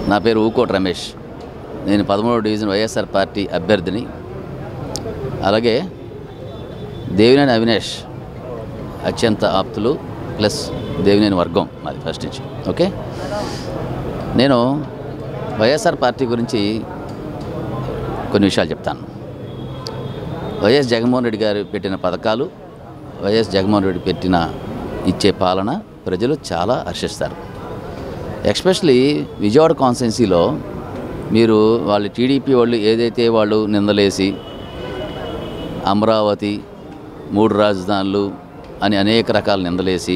నా పేరు ఊకోట్ రమేష్ నేను పదమూడవ డివిజన్ వైఎస్ఆర్ పార్టీ అభ్యర్థిని అలాగే దేవినేని అవినేష్ అత్యంత ఆప్తులు ప్లస్ దేవినేని వర్గం మాది ఫస్ట్ నుంచి ఓకే నేను వైఎస్ఆర్ పార్టీ గురించి కొన్ని విషయాలు చెప్తాను వైఎస్ జగన్మోహన్ రెడ్డి గారు పెట్టిన పథకాలు వైఎస్ జగన్మోహన్ రెడ్డి పెట్టిన ఇచ్చే పాలన ప్రజలు చాలా హర్షిస్తారు ఎస్పెషలీ విజయవాడ కాన్స్టిట్యున్సీలో మీరు వాళ్ళు టీడీపీ వాళ్ళు ఏదైతే వాళ్ళు నిందలేసి అమరావతి మూడు రాజధానులు అని అనేక రకాల నిందలేసి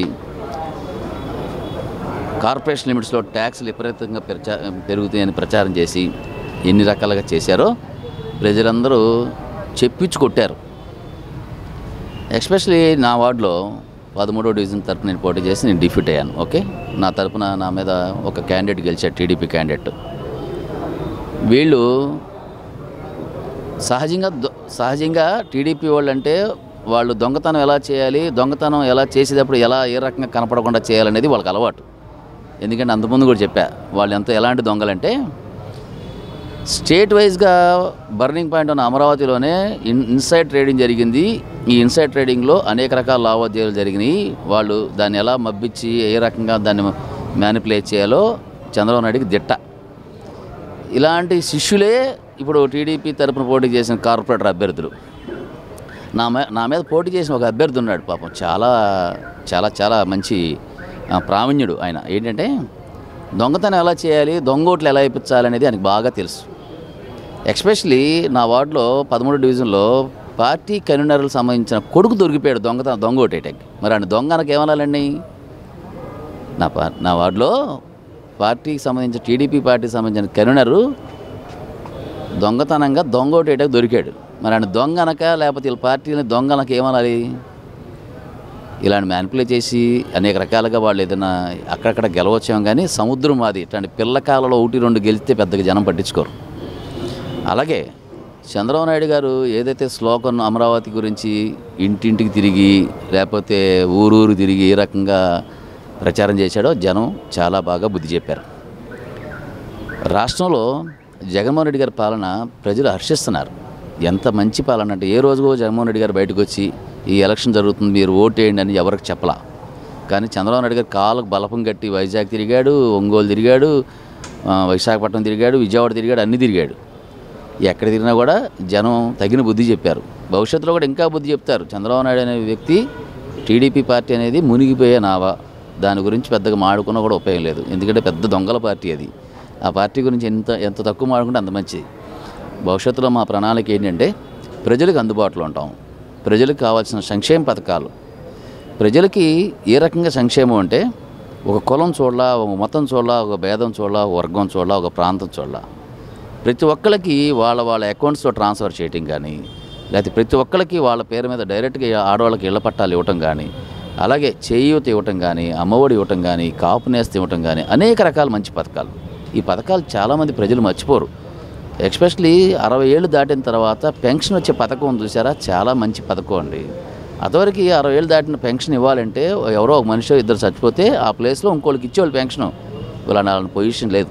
కార్పొరేషన్ లిమిట్స్లో ట్యాక్స్లు విపరీతంగా ప్రచా పెరుగుతాయని ప్రచారం చేసి ఎన్ని రకాలుగా చేశారో ప్రజలందరూ చెప్పించి కొట్టారు ఎస్పెషలీ నా వార్డులో పదమూడో డివిజన్ తరపున నేను పోటీ చేసి నేను డిఫీట్ అయ్యాను ఓకే నా తరపున నా మీద ఒక క్యాండిడేట్ గెలిచాడు టీడీపీ క్యాండిడేట్ వీళ్ళు సహజంగా దొ- సహజంగా టీడీపీ వాళ్ళు అంటే వాళ్ళు దొంగతనం ఎలా చేయాలి దొంగతనం ఎలా చేసేటప్పుడు ఎలా ఏ రకంగా కనపడకుండా చేయాలనేది వాళ్ళకి అలవాటు ఎందుకంటే అంతకుముందు కూడా చెప్పా వాళ్ళు ఎంత ఎలాంటి దొంగలంటే స్టేట్ వైజ్గా బర్నింగ్ పాయింట్ ఉన్న అమరావతిలోనే ఇన్ ఇన్సైడ్ ట్రేడింగ్ జరిగింది ఈ ఇన్సైడ్ ట్రేడింగ్లో అనేక రకాల లావాదేవీలు జరిగినాయి వాళ్ళు దాన్ని ఎలా మబ్బిచ్చి ఏ రకంగా దాన్ని మ్యానిపులేట్ చేయాలో చంద్రబాబు నాయుడికి దిట్ట ఇలాంటి శిష్యులే ఇప్పుడు టీడీపీ తరపున పోటీ చేసిన కార్పొరేటర్ అభ్యర్థులు నా మే నా మీద పోటీ చేసిన ఒక అభ్యర్థి ఉన్నాడు పాపం చాలా చాలా చాలా మంచి ఆ, ప్రావీణ్యుడు ఆయన ఏంటంటే దొంగతనం ఎలా చేయాలి దొంగోట్లు ఎలా ఇప్పించాలి అనేది ఆయనకు బాగా తెలుసు ఎస్పెషలీ నా వార్డులో పదమూడు డివిజన్లో పార్టీ కన్వీనర్లకు సంబంధించిన కొడుకు దొరికిపోయాడు దొంగతనం దొంగ ఓటేటకి మరి ఆయన దొంగ అనకు ఏమనాలండి నా పా నా వార్డులో పార్టీకి సంబంధించిన టీడీపీ పార్టీకి సంబంధించిన కన్వీనరు దొంగతనంగా దొంగ ఓటేటకు దొరికాడు మరి ఆయన దొంగ అనక లేకపోతే వీళ్ళ పార్టీని దొంగ అనక ఏమనాలి ఇలాంటి మ్యానిపులేట్ చేసి అనేక రకాలుగా వాళ్ళు ఏదైనా అక్కడక్కడ గెలవచ్చాం కానీ సముద్రం మాది ఇట్లాంటి పిల్లకాలలో ఒకటి రెండు గెలిస్తే పెద్దగా జనం పట్టించుకోరు అలాగే చంద్రబాబు నాయుడు గారు ఏదైతే శ్లోకం అమరావతి గురించి ఇంటింటికి తిరిగి లేకపోతే ఊరూరు తిరిగి ఏ రకంగా ప్రచారం చేశాడో జనం చాలా బాగా బుద్ధి చెప్పారు రాష్ట్రంలో జగన్మోహన్ రెడ్డి గారి పాలన ప్రజలు హర్షిస్తున్నారు ఎంత మంచి పాలన అంటే ఏ రోజుకో జగన్మోహన్ రెడ్డి గారు బయటకు వచ్చి ఈ ఎలక్షన్ జరుగుతుంది మీరు ఓటేయండి అని ఎవరికి చెప్పలా కానీ చంద్రబాబు నాయుడు గారు కాళ్ళకు బలపం కట్టి వైజాగ్ తిరిగాడు ఒంగోలు తిరిగాడు ఆ, విశాఖపట్నం తిరిగాడు విజయవాడ తిరిగాడు అన్నీ తిరిగాడు ఎక్కడ తిరిగినా కూడా జనం తగిన బుద్ధి చెప్పారు భవిష్యత్తులో కూడా ఇంకా బుద్ధి చెప్తారు చంద్రబాబు నాయుడు అనే వ్యక్తి టీడీపీ పార్టీ అనేది మునిగిపోయే నావా దాని గురించి పెద్దగా మాడుకున్నా కూడా ఉపయోగం లేదు ఎందుకంటే పెద్ద దొంగల పార్టీ అది ఆ పార్టీ గురించి ఎంత ఎంత తక్కువ మాడుకుంటే అంత మంచిది భవిష్యత్తులో మా ప్రణాళిక ఏంటంటే ప్రజలకు అందుబాటులో ఉంటాం ప్రజలకు కావాల్సిన సంక్షేమ పథకాలు ప్రజలకి ఏ రకంగా సంక్షేమం అంటే ఒక కులం చూడాల ఒక మతం చూడాల ఒక భేదం చూడాల ఒక వర్గం చూడాల ఒక ప్రాంతం చూడాల ప్రతి ఒక్కరికి వాళ్ళ వాళ్ళ అకౌంట్స్లో ట్రాన్స్ఫర్ చేయటం కానీ లేకపోతే ప్రతి ఒక్కరికి వాళ్ళ పేరు మీద డైరెక్ట్గా ఆడవాళ్ళకి ఇళ్ల పట్టాలు ఇవ్వటం కానీ అలాగే చేయూత ఇవ్వటం కానీ అమ్మఒడి ఇవ్వటం కానీ కాపు నేస్తం ఇవ్వటం కానీ అనేక రకాల మంచి పథకాలు ఈ పథకాలు చాలామంది ప్రజలు మర్చిపోరు ఎస్పెషలీ అరవై ఏళ్ళు దాటిన తర్వాత పెన్షన్ వచ్చే పథకం ఉంది చూసారా చాలా మంచి పథకం అండి అతవరకు అరవై ఏళ్ళు దాటిన పెన్షన్ ఇవ్వాలంటే ఎవరో ఒక మనిషి ఇద్దరు చచ్చిపోతే ఆ ప్లేస్లో ఇంకోళ్ళకి ఇచ్చేవాళ్ళు పెన్షన్ ఇలా అలాంటి పొజిషన్ లేదు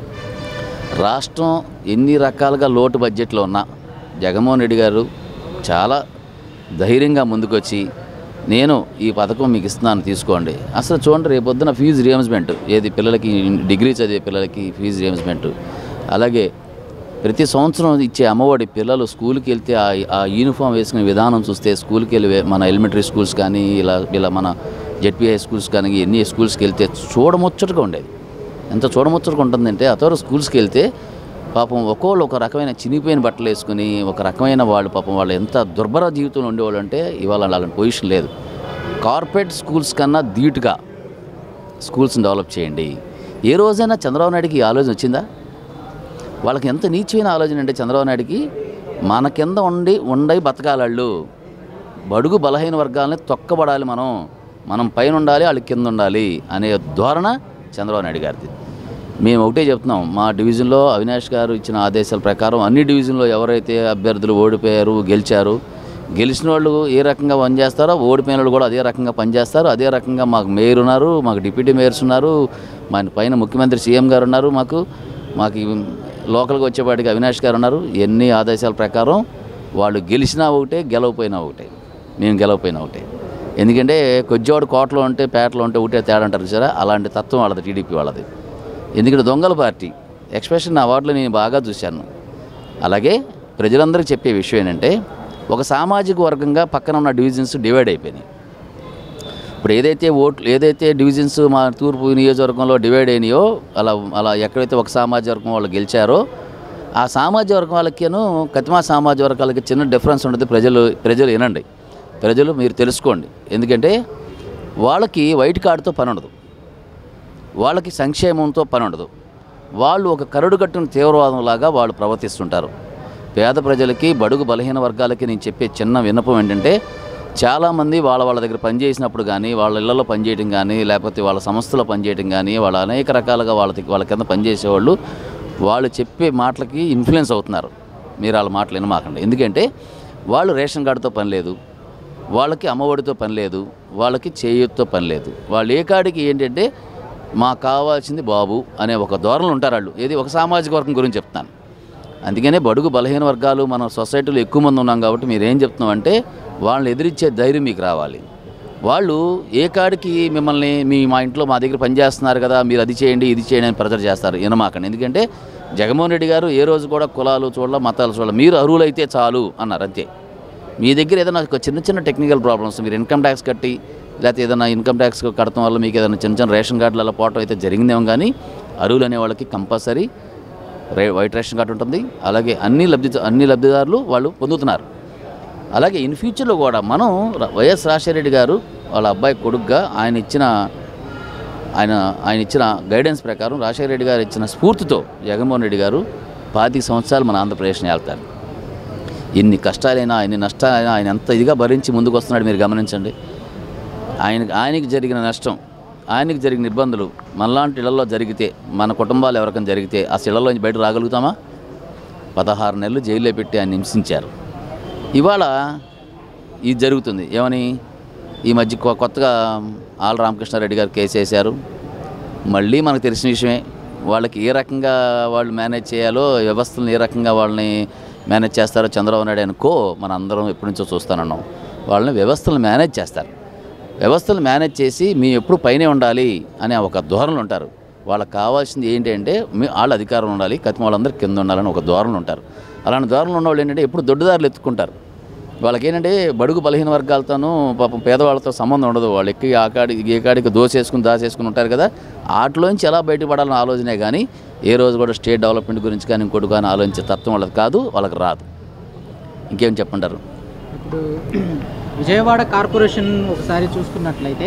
రాష్ట్రం ఎన్ని రకాలుగా లోటు బడ్జెట్లో ఉన్నా జగన్మోహన్ రెడ్డి గారు చాలా ధైర్యంగా ముందుకొచ్చి నేను ఈ పథకం మీకు ఇస్తున్నాను తీసుకోండి అసలు చూడండి రేపు పొద్దున ఫీజు రియంబర్స్మెంట్ ఏది పిల్లలకి డిగ్రీ చదివే పిల్లలకి ఫీజు రియంబర్స్మెంట్ అలాగే ప్రతి సంవత్సరం ఇచ్చే అమ్మఒడి పిల్లలు స్కూల్కి వెళ్తే ఆ ఆ యూనిఫామ్ వేసుకునే విధానం చూస్తే స్కూల్కి వెళ్ళి వే- మన ఎలిమెంటరీ స్కూల్స్ కానీ ఇలా ఇలా మన జెడ్పీఐ స్కూల్స్ కానీ ఎన్ని స్కూల్స్కి వెళ్తే చూడముచ్చటగా ఉండేది ఎంత చూడముచ్చటగా ఉంటుందంటే అతను స్కూల్స్కి వెళ్తే పాపం ఒక్కోళ్ళు ఒక రకమైన చినిగిపోయిన బట్టలు వేసుకుని ఒక రకమైన వాళ్ళు పాపం వాళ్ళు ఎంత దుర్భర జీవితంలో ఉండేవాళ్ళు అంటే ఇవాళ అలాంటి పొజిషన్ లేదు కార్పొరేట్ స్కూల్స్ కన్నా ధీటుగా స్కూల్స్ని డెవలప్ చేయండి ఏ రోజైనా చంద్రబాబు నాయుడికి ఈ ఆలోచన వచ్చిందా వాళ్ళకి ఎంత నీచమైన ఆలోచన అంటే చంద్రబాబు నాయుడికి మన కింద ఉండి ఉండయి బతకాలళ్ళు బడుగు బలహీన వర్గాలని తొక్కబడాలి మనం మనం పైన ఉండాలి వాళ్ళకి కింద ఉండాలి అనే ధోరణ చంద్రబాబు నాయుడు గారిది మేము ఒకటే చెప్తున్నాం మా డివిజన్లో అవినాష్ గారు ఇచ్చిన ఆదేశాల ప్రకారం అన్ని డివిజన్లో ఎవరైతే అభ్యర్థులు ఓడిపోయారు గెలిచారు గెలిచిన వాళ్ళు ఏ రకంగా పనిచేస్తారో ఓడిపోయిన వాళ్ళు కూడా అదే రకంగా పనిచేస్తారు అదే రకంగా మాకు మేయర్ ఉన్నారు మాకు డిప్యూటీ మేయర్స్ ఉన్నారు మన పైన ముఖ్యమంత్రి సీఎం గారు ఉన్నారు మాకు మాకు ఈ లోకల్గా వచ్చేపాటికి అవినాష్ గారు ఉన్నారు ఎన్ని ఆదేశాల ప్రకారం వాళ్ళు గెలిచినా ఒకటే గెలవపోయినా ఒకటే మేము గెలవపోయినా ఒకటే ఎందుకంటే కొద్దివాడు కోటలో ఉంటే పేటలో ఉంటే ఒకటే తేడా అంటారు సరే అలాంటి తత్వం వాళ్ళది టీడీపీ వాళ్ళది ఎందుకంటే దొంగల పార్టీ ఎక్స్ప్రెషన్ నా వార్డులో నేను బాగా చూశాను అలాగే ప్రజలందరికీ చెప్పే విషయం ఏంటంటే ఒక సామాజిక వర్గంగా పక్కన ఉన్న డివిజన్స్ డివైడ్ అయిపోయినాయి ఇప్పుడు ఏదైతే ఓట్లు ఏదైతే డివిజన్స్ మా తూర్పు నియోజకవర్గంలో డివైడ్ అయినాయో అలా అలా ఎక్కడైతే ఒక సామాజిక వర్గం వాళ్ళు గెలిచారో ఆ సామాజిక వర్గం వాళ్ళకిను కతిమా సామాజిక వర్గాలకి చిన్న డిఫరెన్స్ ఉంటుంది ప్రజలు ప్రజలు వినండి ప్రజలు మీరు తెలుసుకోండి ఎందుకంటే వాళ్ళకి వైట్ కార్డుతో పని ఉండదు వాళ్ళకి సంక్షేమంతో పని ఉండదు వాళ్ళు ఒక కరుడు కట్టిన తీవ్రవాదంలాగా వాళ్ళు ప్రవర్తిస్తుంటారు పేద ప్రజలకి బడుగు బలహీన వర్గాలకి నేను చెప్పే చిన్న విన్నపం ఏంటంటే చాలామంది వాళ్ళ వాళ్ళ దగ్గర పనిచేసినప్పుడు కానీ వాళ్ళ ఇళ్లలో పనిచేయడం కానీ లేకపోతే వాళ్ళ సంస్థలో పనిచేయడం కానీ వాళ్ళ అనేక రకాలుగా వాళ్ళ వాళ్ళ కింద పనిచేసేవాళ్ళు వాళ్ళు చెప్పే మాటలకి ఇన్ఫ్లుయెన్స్ అవుతున్నారు మీరు వాళ్ళ మాటలు వినమాకండి ఎందుకంటే వాళ్ళు రేషన్ కార్డుతో పని లేదు వాళ్ళకి అమ్మఒడితో పని లేదు వాళ్ళకి చేయూతతో పని లేదు వాళ్ళు ఏ కాడికి ఏంటంటే మాకు కావాల్సింది బాబు అనే ఒక ధోరణులు ఉంటారు వాళ్ళు ఏది ఒక సామాజిక వర్గం గురించి చెప్తాను అందుకనే బడుగు బలహీన వర్గాలు మన సొసైటీలో ఎక్కువ మంది ఉన్నాం కాబట్టి మీరు ఏం చెప్తున్నాం అంటే వాళ్ళని ఎదిరించే ధైర్యం మీకు రావాలి వాళ్ళు ఏ కాడికి మిమ్మల్ని మీ మా ఇంట్లో మా దగ్గర పనిచేస్తున్నారు కదా మీరు అది చేయండి ఇది చేయండి అని ప్రెజర్ చేస్తారు వినమాకండి ఎందుకంటే జగన్మోహన్ రెడ్డి గారు ఏ రోజు కూడా కులాలు చూడాల మతాలు చూడాలి మీరు అర్హులైతే చాలు అన్నారు అంతే మీ దగ్గర ఏదైనా ఒక చిన్న చిన్న టెక్నికల్ ప్రాబ్లమ్స్ మీరు ఇన్కమ్ ట్యాక్స్ కట్టి లేకపోతే ఏదైనా ఇన్కమ్ ట్యాక్స్ కట్టడం వల్ల మీకు ఏదైనా చిన్న చిన్న రేషన్ కార్డులలో పోవటం అయితే జరిగిందేమో కానీ అరువులు అనే వాళ్ళకి కంపల్సరీ రే వైట్ రేషన్ కార్డు ఉంటుంది అలాగే అన్ని లబ్ధి అన్ని లబ్ధిదారులు వాళ్ళు పొందుతున్నారు అలాగే ఇన్ ఫ్యూచర్లో కూడా మనం ర- వైఎస్ రాజశేఖర గారు వాళ్ళ అబ్బాయి కొడుకుగా ఆయన ఇచ్చిన ఆయన ఆయన ఇచ్చిన గైడెన్స్ ప్రకారం రాజశేఖర రెడ్డి గారు ఇచ్చిన స్ఫూర్తితో జగన్మోహన్ రెడ్డి గారు పాతిక సంవత్సరాలు మన ఆంధ్రప్రదేశ్ని వెళ్తారు ఎన్ని కష్టాలైనా ఎన్ని నష్టాలైనా ఆయన ఎంత ఇదిగా భరించి ముందుకు వస్తున్నాడు మీరు గమనించండి ఆయన ఆయనకి జరిగిన నష్టం ఆయనకి జరిగిన ఇబ్బందులు మనలాంటి ఇళ్లలో జరిగితే మన కుటుంబాలు ఎవరికైనా జరిగితే ఆ ఇళ్లలోంచి బయట రాగలుగుతామా పదహారు నెలలు జైల్లో పెట్టి ఆయన హింసించారు ఇవాళ ఇది జరుగుతుంది ఏమని ఈ మధ్య కొ- కొత్తగా ఆల్ రామకృష్ణారెడ్డి గారు కేసు వేశారు మళ్ళీ మనకు తెలిసిన విషయమే వాళ్ళకి ఏ రకంగా వాళ్ళు మేనేజ్ చేయాలో వ్యవస్థలను ఏ రకంగా వాళ్ళని మేనేజ్ చేస్తారో చంద్రబాబు నాయుడు అనుకో మన అందరం ఎప్పటి నుంచో చూస్తానన్నాం వాళ్ళని వ్యవస్థలను మేనేజ్ చేస్తారు వ్యవస్థలు మేనేజ్ చేసి మేము ఎప్పుడు పైనే ఉండాలి అనే ఒక ధోరణులు ఉంటారు వాళ్ళకి కావాల్సింది ఏంటి అంటే మీ వాళ్ళ అధికారం ఉండాలి కత్తి వాళ్ళందరూ కింద ఉండాలని ఒక ధోరణులు ఉంటారు అలాంటి ధోరణులు ఉన్న వాళ్ళు ఏంటంటే ఎప్పుడు దొడ్డుదారులు ఎత్తుకుంటారు వాళ్ళకి ఏంటంటే బడుగు బలహీన వర్గాలతోనూ పాపం పేదవాళ్ళతో సంబంధం ఉండదు వాళ్ళు ఎక్కి ఆ కాడి ఏ కాడికి దోసేసుకుని దాచేసుకుని ఉంటారు కదా వాటిలోంచి ఎలా బయటపడాలని ఆలోచనే కానీ ఏ రోజు కూడా స్టేట్ డెవలప్మెంట్ గురించి కానీ ఇంకోటి కానీ ఆలోచించే తత్వం వాళ్ళకి కాదు వాళ్ళకి రాదు ఇంకేం చెప్పంటారు ఇప్పుడు విజయవాడ కార్పొరేషన్ ఒకసారి చూసుకున్నట్లయితే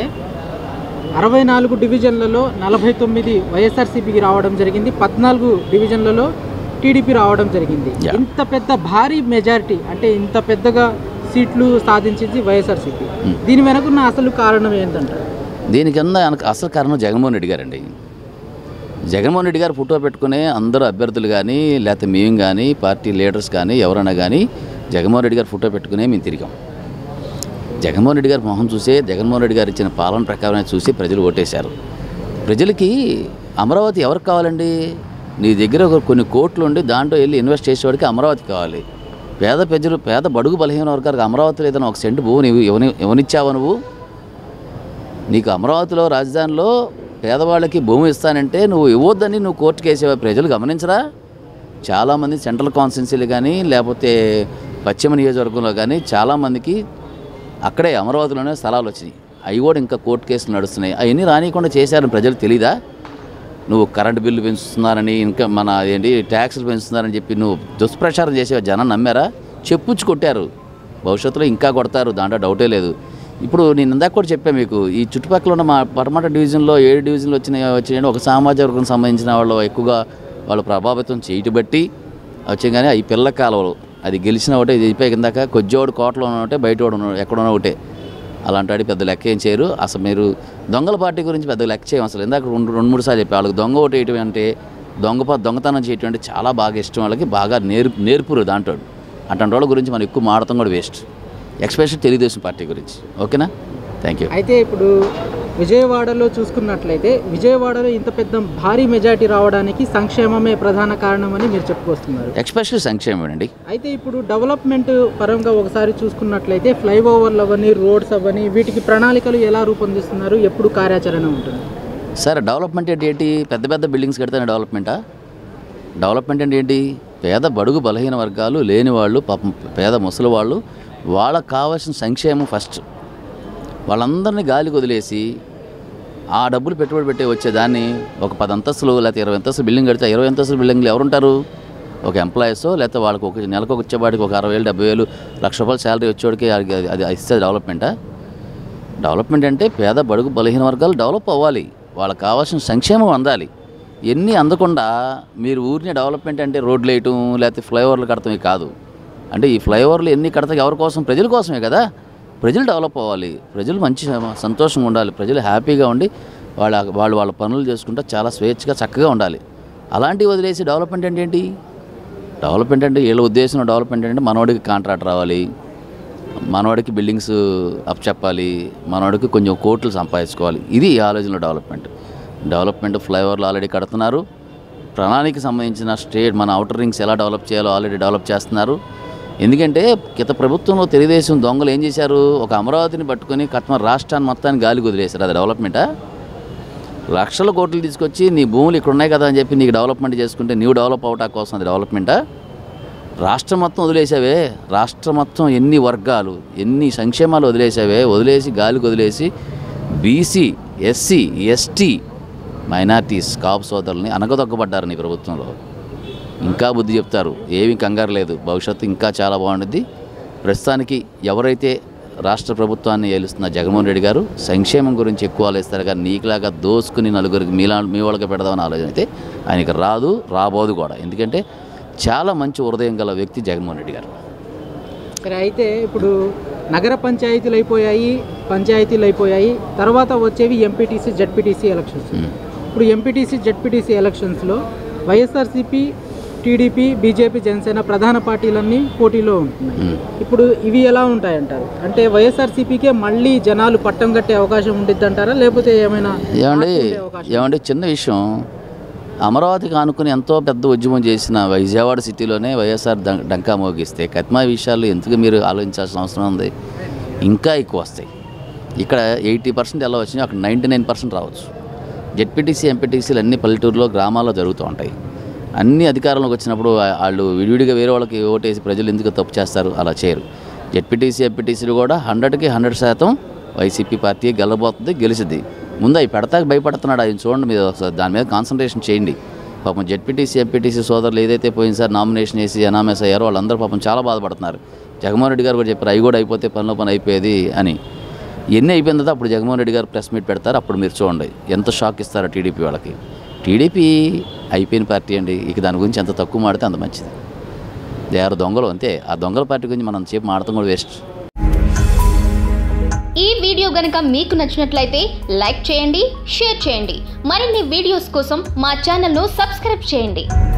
అరవై నాలుగు డివిజన్లలో నలభై తొమ్మిది వైఎస్ఆర్సీపీకి రావడం జరిగింది పద్నాలుగు డివిజన్లలో టీడీపీ రావడం జరిగింది Yeah. ఇంత పెద్ద భారీ మెజారిటీ అంటే ఇంత పెద్దగా సీట్లు సాధించింది వైఎస్ఆర్సీపీ Hmm. దీని వెనకున్న అసలు కారణం ఏంటంటారు దీనికన్నా వెనక అసలు కారణం జగన్మోహన్ రెడ్డి గారండి జగన్మోహన్ రెడ్డి గారు ఫోటో పెట్టుకునే అందరూ అభ్యర్థులు కానీ లేకపోతే మేము కానీ పార్టీ లీడర్స్ కానీ ఎవరైనా కానీ జగన్మోహన్ రెడ్డి గారు ఫోటో పెట్టుకునే మేము తిరిగాం జగన్మోహన్ రెడ్డి గారి మొహం చూసే జగన్మోహన్ రెడ్డి గారు ఇచ్చిన పాలన ప్రకారం చూసి ప్రజలు ఓటేశారు ప్రజలకి అమరావతి ఎవరికి కావాలండి నీ దగ్గర ఒక కొన్ని కోట్లు ఉండి దాంట్లో వెళ్ళి ఇన్వెస్ట్ చేసేవాడికి అమరావతి కావాలి పేద ప్రజలు పేద బడుగు బలహీన వర్గాలకు అమరావతిలో ఏదైనా ఒక సెంటు భూమి నువ్వు ఎవని ఎవనిచ్చావా నువ్వు నీకు అమరావతిలో రాజధానిలో పేదవాళ్ళకి భూమి ఇస్తానంటే నువ్వు ఇవ్వద్దని నువ్వు కోర్టుకు వేసేవా ప్రజలు గమనించరా చాలామంది సెంట్రల్ కాన్స్టిట్యున్సీలు కానీ లేకపోతే పశ్చిమ నియోజకవర్గంలో కానీ చాలామందికి అక్కడే అమరావతిలోనే స్థలాలు వచ్చినాయి అవి కూడా ఇంకా కోర్టు కేసులు నడుస్తున్నాయి అవన్నీ రానియకుండా చేశారని ప్రజలు తెలీదా నువ్వు కరెంటు బిల్లు పెంచుతున్నారని ఇంకా మన ఏంటి ట్యాక్సులు పెంచుతున్నారని చెప్పి నువ్వు దుష్ప్రచారం చేసే జనం నమ్మారా చెప్పుచ్చు కొట్టారు భవిష్యత్తులో ఇంకా కొడతారు దాంట్లో డౌటే లేదు ఇప్పుడు నేను ఇందాక కూడా చెప్పాను మీకు ఈ చుట్టుపక్కల ఉన్న మా పరమాట డివిజన్లో ఏడు డివిజన్లు వచ్చిన వచ్చిన ఒక సామాజిక వర్గం సంబంధించిన వాళ్ళు ఎక్కువగా వాళ్ళు ప్రభావితం చేయటి బట్టి వచ్చాయి కానీ అవి పిల్ల కాలువలు అది గెలిచిన ఒకటే ఇది అయిపోయి కిందాక కొద్దివాడు కోటలో ఉన్న ఒకటే బయట వాడు ఉన్న- ఎక్కడున్నా ఒకటే అలాంటి వాడి పెద్ద లెక్క ఏం చేయరు అసలు మీరు దొంగల పార్టీ గురించి పెద్ద లెక్క చేయం అసలు ఇందాక రెండు రెండు మూడు సార్లు చెప్పి వాళ్ళకి దొంగ ఓటు వేయటం అంటే దొంగ ప- దొంగతనం చేయటం అంటే చాలా బాగా ఇష్టం వాళ్ళకి బాగా నేర్పు నేర్పురు దాంట్లో అట్లాంటి వాళ్ళ గురించి మనం ఎక్కువ మాడటం కూడా వేస్ట్ ఎక్స్పెషల్ తెలుగుదేశం పార్టీ గురించి ఓకేనా థ్యాంక్ యూ అయితే ఇప్పుడు విజయవాడలో చూసుకున్నట్లయితే విజయవాడలో ఇంత పెద్ద భారీ మెజారిటీ రావడానికి సంక్షేమమే ప్రధాన కారణమని మీరు చెప్పుకొస్తున్నారు ఎక్స్పెషల్లీ సంక్షేమం అండి అయితే ఇప్పుడు డెవలప్మెంట్ పరంగా ఒకసారి చూసుకున్నట్లయితే ఫ్లైఓవర్లు అవని రోడ్స్ అవని వీటికి ప్రణాళికలు ఎలా రూపొందిస్తున్నారు ఎప్పుడు కార్యాచరణ ఉంటుంది సార్ డెవలప్మెంట్ అంటే ఏంటి పెద్ద పెద్ద బిల్డింగ్స్ కడితేనే డెవలప్మెంటా డెవలప్మెంట్ అంటే ఏంటి పేద బడుగు బలహీన వర్గాలు లేని వాళ్ళు పాపం పేద ముసలి వాళ్ళు వాళ్ళకి కావాల్సిన సంక్షేమం ఫస్ట్ వాళ్ళందరినీ గాలికి వదిలేసి ఆ డబ్బులు పెట్టుబడి పెట్టి వచ్చేదాన్ని ఒక పది అంతస్తులు లేకపోతే ఇరవై అంతస్తులు బిల్డింగ్ కడితే ఇరవై అంతస్తులు బిల్డింగ్లు ఎవరుంటారు ఒక ఎంప్లాయీస్ లేకపోతే వాళ్ళకి ఒక నెలకు ఒక వచ్చేవాడికి ఒక అరవై వేలు డెబ్బై వేలు లక్ష రూపాయలు శాలరీ వచ్చేవాడికి అది అది ఇస్తే డెవలప్మెంటా డెవలప్మెంట్ అంటే పేద బడుగు బలహీన వర్గాలు డెవలప్ అవ్వాలి వాళ్ళకి కావాల్సిన సంక్షేమం అందాలి ఎన్ని అందకుండా మీరు ఊరిని డెవలప్మెంట్ అంటే రోడ్లు వేయటం లేకపోతే ఫ్లైఓవర్లు కడటమే కాదు అంటే ఈ ఫ్లైఓవర్లు ఎన్ని కడతాయి ఎవరి కోసం ప్రజల కోసమే కదా ప్రజలు డెవలప్ అవ్వాలి ప్రజలు మంచి సంతోషంగా ఉండాలి ప్రజలు హ్యాపీగా ఉండి వాళ్ళ వాళ్ళు వాళ్ళ పనులు చేసుకుంటూ చాలా స్వేచ్ఛగా చక్కగా ఉండాలి అలాంటివి వదిలేసి డెవలప్మెంట్ అంటే ఏంటి డెవలప్మెంట్ అంటే వీళ్ళ ఉద్దేశం డెవలప్మెంట్ అంటే మనోడికి కాంట్రాక్ట్ రావాలి మనవాడికి బిల్డింగ్స్ అప్ చెప్పాలి మనవాడికి కొంచెం కోట్లు సంపాదించుకోవాలి ఇది ఈ ఆలోచనలో డెవలప్మెంట్ డెవలప్మెంట్ ఫ్లైఓవర్లు ఆల్రెడీ కడుతున్నారు ప్రణాళిక సంబంధించిన స్టేట్ మన అవుటర్ రింగ్స్ ఎలా డెవలప్ చేయాలో ఆల్రెడీ డెవలప్ చేస్తున్నారు ఎందుకంటే గత ప్రభుత్వంలో తెలుగుదేశం దొంగలు ఏం చేశారు ఒక అమరావతిని పట్టుకొని కట్మ రాష్ట్రాన్ని మొత్తాన్ని గాలికి వదిలేశారు అది డెవలప్మెంటా లక్షల కోట్లు తీసుకొచ్చి నీ భూములు ఇక్కడ ఉన్నాయి కదా అని చెప్పి నీకు డెవలప్మెంట్ చేసుకుంటే నీవు డెవలప్ అవటా కోసం అది డెవలప్మెంటా రాష్ట్రం మొత్తం వదిలేసావే రాష్ట్రం మొత్తం ఎన్ని వర్గాలు ఎన్ని సంక్షేమాలు వదిలేసావే వదిలేసి గాలికి వదిలేసి BC SC ST minorities Kapu సోదరుల్ని అనగదొక్కబడ్డారు నీ ప్రభుత్వంలో ఇంకా బుద్ధి చెప్తారు ఏమీ కంగారు లేదు భవిష్యత్తు ఇంకా చాలా బాగుంటుంది ప్రస్తుతానికి ఎవరైతే రాష్ట్ర ప్రభుత్వాన్ని ఏలుస్తున్న జగన్మోహన్ రెడ్డి గారు సంక్షేమం గురించి ఎక్కువ ఆలోచిస్తారు కానీ నీకులాగా దోసుకుని నలుగురికి మీలా మీ వాళ్ళకి పెడదామని ఆలోచన అయితే ఆయనకి రాదు రాబోదు కూడా ఎందుకంటే చాలా మంచి హృదయం గల వ్యక్తి జగన్మోహన్ రెడ్డి గారు సరే అయితే ఇప్పుడు నగర పంచాయతీలు అయిపోయాయి పంచాయతీలు అయిపోయాయి తర్వాత వచ్చేవి ఎంపీటీసీ జడ్పీటీసీ ఎలక్షన్స్ ఉమ్. ఇప్పుడు ఎంపీటీసీ జడ్పీటీసీ ఎలక్షన్స్లో వైఎస్ఆర్సీపీ టీడీపీ బీజేపీ జనసేన ప్రధాన పార్టీలన్నీ పోటీలో ఉంటున్నాయి ఉమ్. ఇప్పుడు ఇవి ఎలా ఉంటాయంటారు అంటే వైఎస్ఆర్సీపీకే మళ్ళీ జనాలు పట్టం కట్టే అవకాశం ఉండిద్ది అంటారా లేకపోతే ఏమైనా ఏమండి మార్పు ఉండే అవకాశం ఏమండి చిన్న విషయం అమరావతికి ఆనుకుని ఎంతో పెద్ద ఉద్యమం చేసిన విజయవాడ సిటీలోనే వైఎస్ఆర్ డం- డంకా మోగిస్తే కత్మా విషయాలు ఎందుకు మీరు ఆలోచించాల్సిన అవసరం ఉంది ఇంకా ఎక్కువ వస్తాయి ఇక్కడ ఎయిటీ పర్సెంట్ ఎలా వచ్చినాయి అక్కడ నైంటీ నైన్ పర్సెంట్ రావచ్చు జెడ్పీటీసీ ఎంపీటీసీలు అన్ని పల్లెటూరులో గ్రామాల్లో జరుగుతూ ఉంటాయి అన్ని అధికారంలోకి వచ్చినప్పుడు వా- వాళ్ళు విడివిడిగా వేరే వాళ్ళకి ఓటేసి ప్రజలు ఎందుకు తప్పు చేస్తారు అలా చేయరు జెడ్పీటీసీ ఎంపీటీసీలు కూడా హండ్రెడ్కి హండ్రెడ్ శాతం వైసీపీ పార్టీ గెలబోతుంది గెలిచిద్ది ముందు అవి పెడతాక భయపడుతున్నాడు ఆయన చూడండి మీరు ఒకసారి దాని మీద కాన్సన్ట్రేషన్ చేయండి పాపం జెడ్పీటీసీ ఎంపీటీసీ సోదరులు ఏదైతే పోయినసారి నామినేషన్ వేసి అనామేస్ అయ్యారో వాళ్ళందరూ పాపం చాలా బాధపడుతున్నారు జగన్మోహన్ రెడ్డి గారు కూడా చెప్పారు అవి కూడా అయిపోతే పనిలో పని అయిపోయేది అని ఎన్ని అయిపోయిన తర్వాత అప్పుడు జగన్మోహన్ రెడ్డి గారు ప్రెస్ మీట్ పెడతారు అప్పుడు మీరు చూడండి ఎంత షాక్ ఇస్తారో టీడీపీ వాళ్ళకి టీడీపీ అయిపోయిన పార్టీ అండి ఇక దాని గురించి ఎంత తక్కువ మాడితే అంత మంచిది దే ఆర్ దొంగలు అంతే ఆ దొంగల పార్టీ గురించి మనం చెప్పి మాడతాం కూడా వేస్ట్ ఈ వీడియో గనక మీకు నచ్చినట్లయితే లైక్ చేయండి షేర్ చేయండి మరిన్ని వీడియోస్ కోసం మా ఛానల్ను సబ్స్క్రైబ్ చేయండి